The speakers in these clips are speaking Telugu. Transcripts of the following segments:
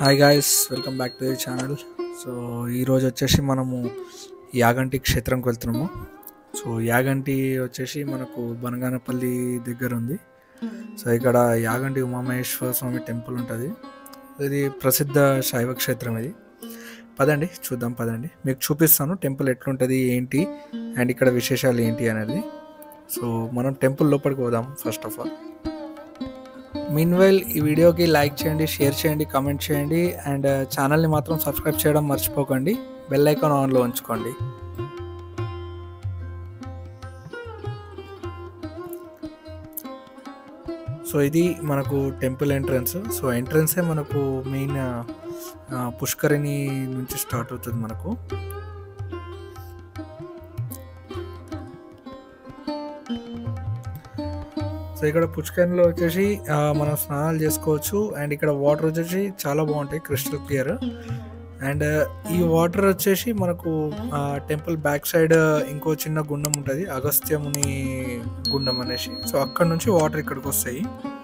hi guys welcome back to the channel so ఈరోజు వచ్చేసి మనము యాగంటి క్షేత్రంకి వెళ్తున్నాము సో యాగంటి వచ్చేసి మనకు బనగానపల్లి దగ్గర ఉంది సో ఇక్కడ యాగంటి ఉమామహేశ్వర స్వామి టెంపుల్ ఉంటుంది ఇది ప్రసిద్ధ శైవ క్షేత్రం ఇది పదండి చూద్దాం పదండి మీకు చూపిస్తాను టెంపుల్ ఎట్లుంటుంది ఏంటి అండ్ ఇక్కడ విశేషాలు ఏంటి అనేది సో మనం టెంపుల్ లోపలికి పోదాం ఫస్ట్ ఆఫ్ ఆల్ మీన్వైల్ ఈ వీడియోకి లైక్ చేయండి షేర్ చేయండి కామెంట్ చేయండి అండ్ ఛానల్ని మాత్రం సబ్స్క్రైబ్ చేయడం మర్చిపోకండి బెల్ ఐకాన్ ఆన్లో ఉంచుకోండి సో ఇది మనకు టెంపుల్ ఎంట్రన్స్ సో ఎంట్రన్సే మనకు మెయిన్ పుష్కరిణి నుంచి స్టార్ట్ అవుతుంది మనకు సో ఇక్కడ పుష్కరిణిలో వచ్చేసి ఆ, మనం స్నానాలు చేసుకోవచ్చు అండ్ ఇక్కడ వాటర్ వచ్చేసి చాలా బాగుంటాయి క్రిస్టల్ క్లియర్ అండ్ ఈ వాటర్ వచ్చేసి మనకు టెంపుల్ బ్యాక్ సైడ్ ఇంకో చిన్న గుండం ఉంటుంది అగస్త్యముని గుండం అనేసి సో అక్కడ నుంచి వాటర్ ఇక్కడికి వస్తాయి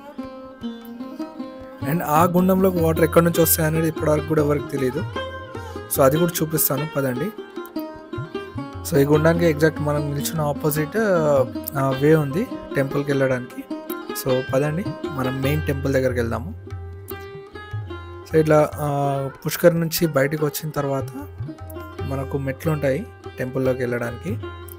అండ్ ఆ గుండంలోకి వాటర్ ఎక్కడి నుంచి వస్తాయి అనేది ఇప్పటివరకు కూడా ఎవరికి తెలియదు సో అది కూడా చూపిస్తాను పదండి సో ఈ గుండానికి ఎగ్జాక్ట్ మనం నిల్చున్న ఆపోజిట్ వే ఉంది టెంపుల్కి వెళ్ళడానికి సో పదండి మనం మెయిన్ టెంపుల్ దగ్గరికి వెళ్దాము సో ఇట్లా ఆ, పుష్కర్ నుంచి బయటకు వచ్చిన తర్వాత మనకు మెట్లు ఉంటాయి టెంపుల్లోకి వెళ్ళడానికి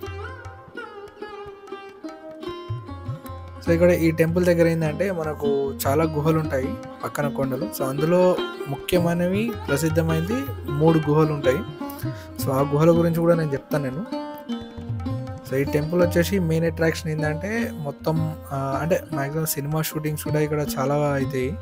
సో ఇక్కడ ఈ టెంపుల్ దగ్గర ఏంటంటే మనకు చాలా గుహలు ఉంటాయి పక్కన కొండలు సో అందులో ముఖ్యమైనవి ప్రసిద్ధమైనది మూడు గుహలు ఉంటాయి సో ఆ గుహల గురించి కూడా నేను చెప్తాను నేను సో ఈ టెంపుల్ వచ్చేసి మెయిన్ అట్రాక్షన్ ఏంటంటే మొత్తం ఆ, అంటే మ్యాక్సిమం సినిమా షూటింగ్స్ కూడా ఇక్కడ చాలా అవుతాయి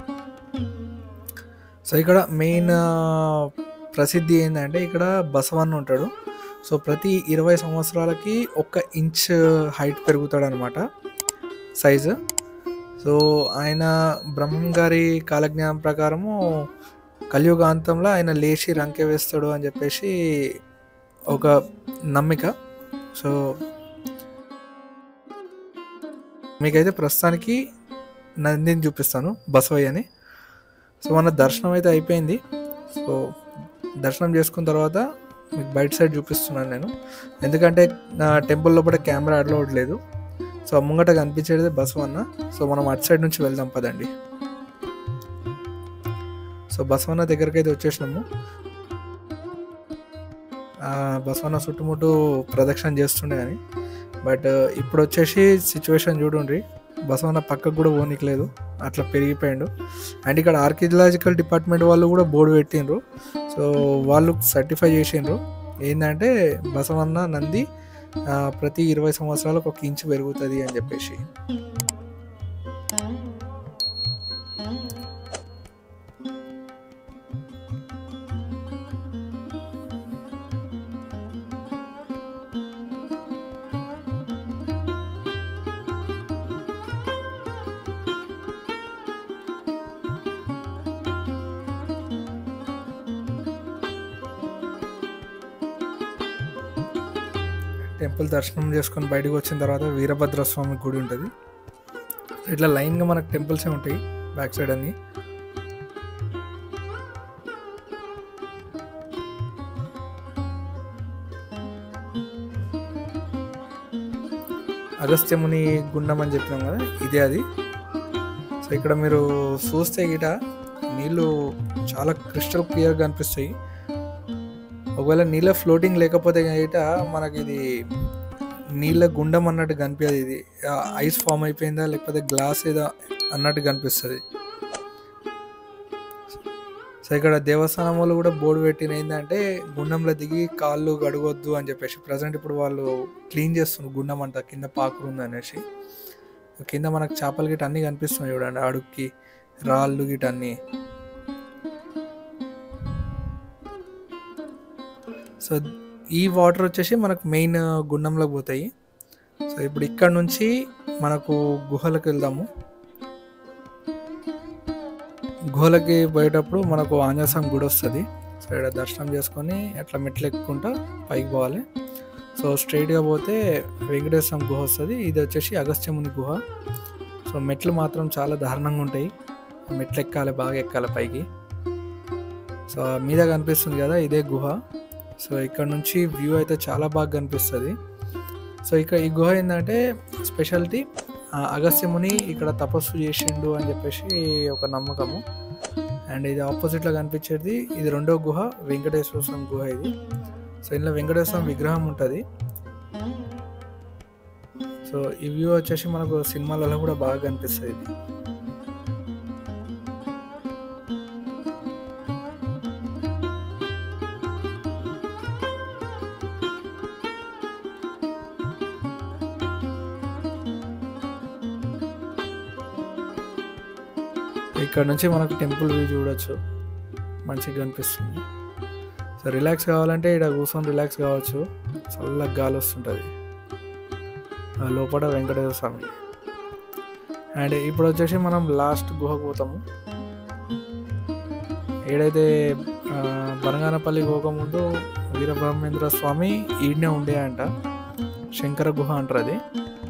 సో ఇక్కడ మెయిన్ ప్రసిద్ధి ఏంటంటే ఇక్కడ బసవన్న ఉంటాడు సో ప్రతి ఇరవై సంవత్సరాలకి ఒక్క ఇంచ్ హైట్ పెరుగుతాడు అనమాట సైజు సో ఆయన బ్రహ్మం గారి కాలజ్ఞానం ప్రకారము కలియుగాంతంలో ఆయన లేచి రంకె వేస్తాడు అని చెప్పేసి ఒక నమ్మిక సో మీకైతే ప్రస్తుతానికి నందిని చూపిస్తాను బసవయ్యని సో మన దర్శనం అయితే అయిపోయింది సో దర్శనం చేసుకున్న తర్వాత మీకు బయట సైడ్ చూపిస్తున్నాను నేను ఎందుకంటే నా టెంపుల్ లోపల కెమెరా అలౌడ్ లేదు సో ముంగట కనిపించేది బసవన్న సో మనం అటు సైడ్ నుంచి వెళ్దాం పదండి సో బసవన్న దగ్గరికి అయితే వచ్చేసినాము ఆ, బసవన్న చుట్టుముట్టు ప్రదక్షిణ చేస్తుండే కానీ బట్ ఇప్పుడు వచ్చేసి సిచ్యువేషన్ చూడండి బసవన్న పక్కకు కూడా పోనీకలేదు అట్లా పెరిగిపోయాడు అండ్ ఇక్కడ ఆర్కియలాజికల్ డిపార్ట్మెంట్ వాళ్ళు కూడా బోర్డు పెట్టిండ్రు సో వాళ్ళు సర్టిఫై చేసిండ్రు ఏంటంటే బసవన్న నంది ఆ, ప్రతి ఇరవై సంవత్సరాలకు ఒక ఇంచు పెరుగుతుంది అని చెప్పేసి టెంపుల్ దర్శనం చేసుకొని బయటకు వచ్చిన తర్వాత వీరభద్ర స్వామి గుడి ఉంటుంది ఇట్లా లైన్గా మనకు టెంపుల్సే ఉంటాయి బ్యాక్ సైడ్ అన్ని అగస్త్యముని గుండం అని చెప్పినాం కదా ఇదే అది సో ఇక్కడ మీరు చూస్తే గిట నీళ్ళు చాలా క్రిస్టల్ క్లియర్గా అనిపిస్తాయి ఒకవేళ నీళ్ళ ఫ్లోటింగ్ లేకపోతే గిట మనకి ఇది నీళ్ళ గుండం అన్నట్టు కనిపించదు ఇది ఐస్ ఫామ్ అయిపోయిందా లేకపోతే గ్లాస్ ఏదో అన్నట్టు కనిపిస్తుంది సో ఇక్కడ దేవస్థానం వాళ్ళు కూడా బోర్డు పెట్టిన ఏంటంటే గుండంలో దిగి కాళ్ళు గడగొద్దు అని చెప్పేసి ప్రజెంట్ ఇప్పుడు వాళ్ళు క్లీన్ చేస్తున్నారు గుండం అంట కింద పాకురు ఉంది అనేసి కింద మనకు చేపలు గిట అన్నీ కనిపిస్తున్నాయి చూడండి అడుక్కి రాళ్ళు గిట అన్నీ సో ఈ వాటర్ వచ్చేసి మనకు మెయిన్ గుండంలోకి పోతాయి సో ఇప్పుడు ఇక్కడ నుంచి మనకు గుహలకు వెళ్దాము గుహలకి పోయేటప్పుడు మనకు ఆంజనేయస్వామి గుడి వస్తుంది సో ఇక్కడ దర్శనం చేసుకొని అట్లా మెట్లు ఎక్కుకుంటా పైకి పోవాలి సో స్ట్రైట్గా పోతే వెంకటేశ్వర స్వామి గుహ వస్తుంది ఇది వచ్చేసి అగస్త్యముని గుహ సో మెట్లు మాత్రం చాలా దారుణంగా ఉంటాయి మెట్లు ఎక్కాలి బాగా ఎక్కాలి పైకి సో ఆ మీద కనిపిస్తుంది కదా ఇదే గుహ సో ఇక్కడ నుంచి వ్యూ అయితే చాలా బాగా కనిపిస్తుంది సో ఇక్కడ ఈ గుహ ఏంటంటే స్పెషాలిటీ ఆ, అగస్త్యముని ఇక్కడ తపస్సు చేసిండు అని చెప్పేసి ఒక నమ్మకము అండ్ ఇది ఆపోజిట్లో కనిపించేది ఇది రెండో గుహ వెంకటేశ్వర స్వామి గుహ ఇది సో ఇందులో వెంకటేశ్వర స్వామి విగ్రహం ఉంటుంది సో ఈ వ్యూ వచ్చేసి మనకు సినిమాలలో కూడా బాగా కనిపిస్తుంది ఇది ఇక్కడ నుంచి మనకు టెంపుల్ వ్యూ చూడొచ్చు మంచిగా కనిపిస్తుంది సో రిలాక్స్ కావాలంటే ఇక్కడ కూర్చొని రిలాక్స్ కావచ్చు చల్లగా గాలి వస్తుంటుంది ఆ లోపల వెంకటేశ్వర స్వామి అండ్ ఇప్పుడు వచ్చేసి మనం లాస్ట్ గుహకు పోతాము ఏడైతే ఆ, బనగానపల్లి పోకముందు వీరబ్రహ్మేంద్ర స్వామి ఈడనే ఉండే అంట శంకర గుహ అంటారు అది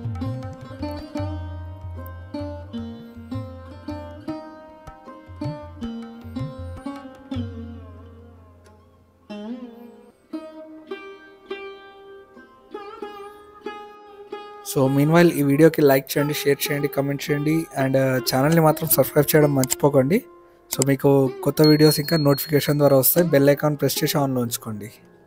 సో మీన్ వైల్ ఈ వీడియోకి లైక్ చేయండి షేర్ చేయండి కమెంట్ చేయండి అండ్ ఛానల్ని మాత్రం సబ్స్క్రైబ్ చేయడం మర్చిపోకండి సో మీకు కొత్త వీడియోస్ ఇంకా నోటిఫికేషన్ ద్వారా వస్తాయి బెల్ ఐకాన్ ప్రెస్ చేసి ఆన్లో ఉంచుకోండి